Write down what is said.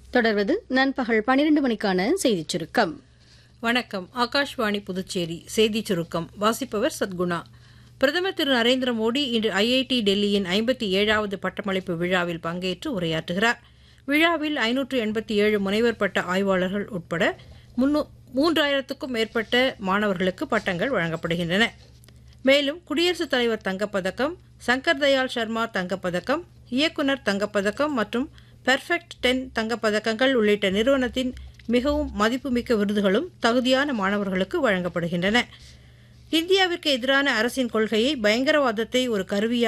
தொடர்வது நண்பகல் பனிரெண்டு மணிக்கான செய்திச் சுருக்கம் வணக்கம் ஆகாஷ்வாணி புதுச்சேரி செய்திச் சுருக்கம் வாசிப்பவர் சத்குணா பிரதமர் திரு நரேந்திர மோடி இன்று ஐஐடி டெல்லியின் ஐம்பத்தி ஏழாவது பட்டமளிப்பு விழாவில் பங்கேற்று உரையாற்றுகிறார் விழாவில் ஐநூற்று எண்பத்தி ஏழு முனைவர் பட்ட ஆய்வாளர்கள் உட்பட முன்னூ மூன்றாயிரத்துக்கும் மேற்பட்ட மாணவர்களுக்கு பட்டங்கள் வழங்கப்படுகின்றன மேலும் குடியரசுத் தலைவர் தங்கப்பதக்கம் சங்கர் தயாள் சர்மா தங்கப்பதக்கம் இயக்குனர் தங்கப்பதக்கம் மற்றும் பெர்ஃபெக்ட் டென் தங்கப்பதக்கங்கள் உள்ளிட்ட நிறுவனத்தின் மிகவும் மதிப்புமிக்க விருதுகளும் தகுதியான மாணவர்களுக்கு வழங்கப்படுகின்றன இந்தியாவிற்கு எதிரான அரசின் கொள்கையை பயங்கரவாதத்தை ஒரு கருவியாக